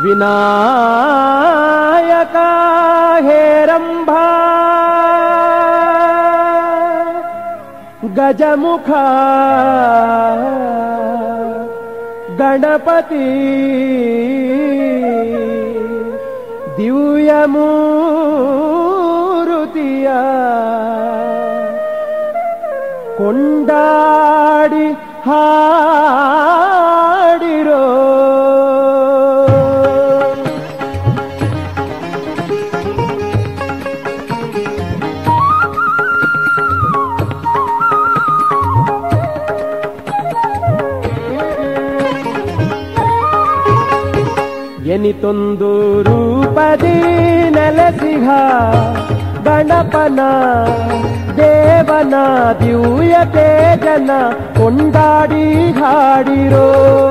ವಿನಾಯಕ ಹೇರಂಭ ಗಜಮುಖ ಗಣಪತಿ ದಿವ್ಯಮೂರುತಿಯ ಕೊಂಡಾಡಿ ಹಾಡಿರೋ ಎನಿತೊಂದು ರೂಪದಿ ನೆಲೆಸಿಹ ಗಣಪನ ದೇವನ ದಿವ್ಯ ತೇಜನ ಕೊಂಡಾಡಿ ಹಾಡಿರೋ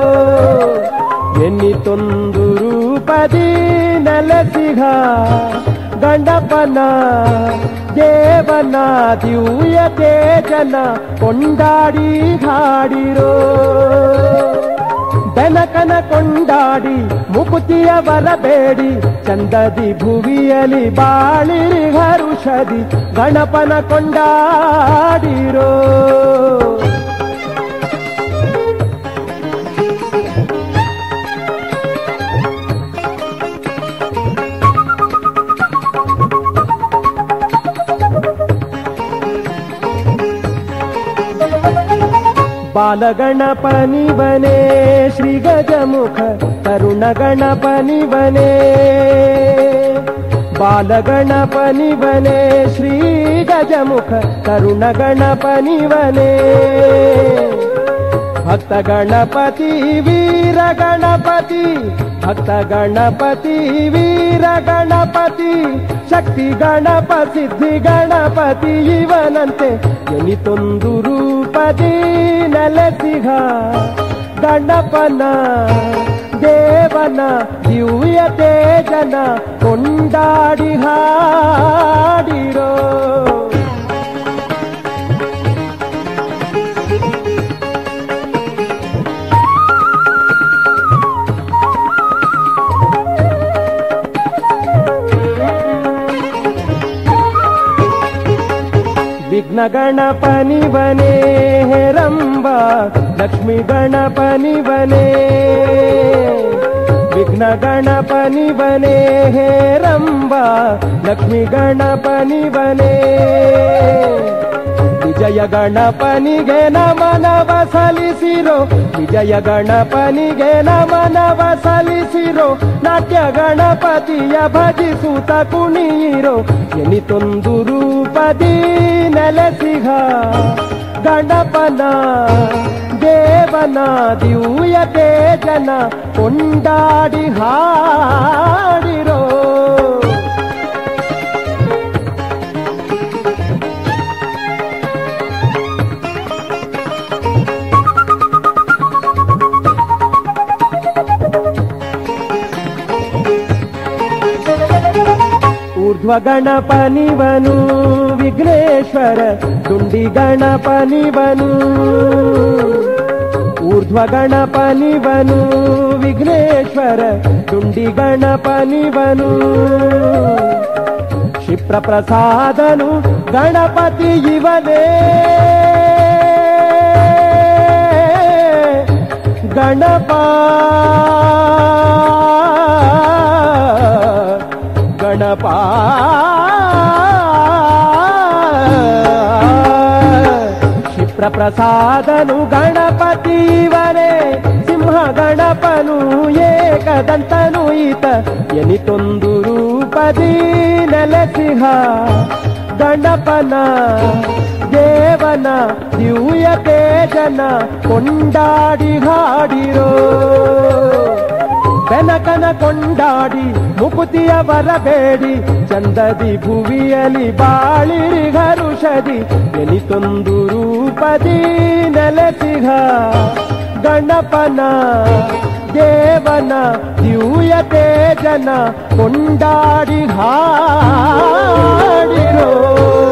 ಎನ್ನಿತೊಂದು ರೂಪದಿ ನೆಲೆಸಿಹ ಗಣಪನ ದೇವನ ದಿವ್ಯ ತೇಜನ ಕೊಂಡಾಡಿ ಹಾಡಿರೋ ಬೆನಕನ ಕೊಂಡಾಡಿ ಮುಕುತಿಯ ಬರಬೇಡಿ ಚಂದದಿ ಭುವಿಯಲಿ ಬಾಳಿರಿ ಹರುಷದಿ ಗಣಪನ ಕೊಂಡಾಡಿರೋ ಬಾಲಗಣಪನಿ ಬನೆ ಶ್ರೀ ಗಜಮುಖ ತರುಣ ಗಣಪನಿ ಬನೆ ಬಾಲಗಣಪನಿ ಬನೆ ಶ್ರೀ ಗಜಮುಖ ತರುಣ ಗಣಪನಿ ಬನೆ ಭಕ್ತ ಗಣಪತಿ ವೀರ ಗಣಪತಿ ಭಕ್ತ ಗಣಪತಿ ವೀರ ಗಣಪತಿ ಶಕ್ತಿ ಗಣಪ ಸಿದ್ಧಿ ಗಣಪತಿ ಇವನಂತೆ ಎನಿತೊಂದು ರೂಪದಿ ನೆಲೆಸಿಹ ಗಣಪನ ದೇವನ ದಿವ್ಯ ತೇಜನ ಕೊಂಡಾಡಿ ಹಾಡಿರೋ ವಿಘ್ನ ಗಣಪನಿ ಬನೆ ಹೆರಂಬ ಲಕ್ಷ್ಮಿ ಗಣಪನಿ ಬನೆ ವಿಘ್ನ ಗಣಪನಿ ಬನೆ ಹೇರಂಬ ಲಕ್ಷ್ಮಿ ಗಣಪನಿ ಬನೆ ವಿಜಯ ಗಣಪನಿಗೆ ನಮನವ ಸಲ್ಲಿಸಿರೋ ವಿಜಯ ಗಣಪನಿಗೆ ನಮನವ ಸಲ್ಲಿಸಿರೋ ನಾಟ್ಯ ಗಣಪತಿಯ ಭಜಿಸುತ್ತ ಕುಣಿಯಿರೋ ಎನಿತೊಂದು ರೂಪದಿ ನೆಲೆಸಿಹ ಗಣಪನ ದೇವನ ದಿವ್ಯ ತೇಜನ ಕೊಂಡಾಡಿ ಹಾಡಿರೋ ಊರ್ಧ್ವ ಗಣಪನಿವನು ವಿಘ್ನೇಶ್ವರ ದುಂಡಿ ಗಣಪನಿವನು ಊರ್ಧ್ವ ಗಣಪನಿವನು ವಿಘ್ನೇಶ್ವರ ದುಂಡಿ ಗಣಪನಿವನು ಕ್ಷಿಪ್ರ ಪ್ರಸಾದನು ಗಣಪತಿ ಇವನೇ ಗಣಪ ಗಣಪ ಕ್ಷಿಪ್ರ ಪ್ರಸಾದನು ಗಣಪತಿವನೇ ಸಿಂಹ ಗಣಪನು ಏಕದಂತನು ಈತ ಎನಿತೊಂದು ರೂಪದಿ ನೆಲೆಸಿಹ ಗಣಪನ ದೇವನ ದಿವ್ಯ ತೇಜನ ಕೊಂಡಾಡಿ ಹಾಡಿರೋ ಬೆನಕನ ಕೊಂಡಾಡಿ ಮುಕುತಿಯ ಬರಬೇಡಿ ಚಂದದಿ ಭುವಿಯಲಿ ಬಾಳಿರಿ ಹರುಷದಿ ಎನಿತೊಂದು ರೂಪದಿ ನೆಲೆಸಿಹ ಗಣಪನ ದೇವನ ದಿವ್ಯ ತೇಜನ ಕೊಂಡಾಡಿ ಹಾಡಿರೋ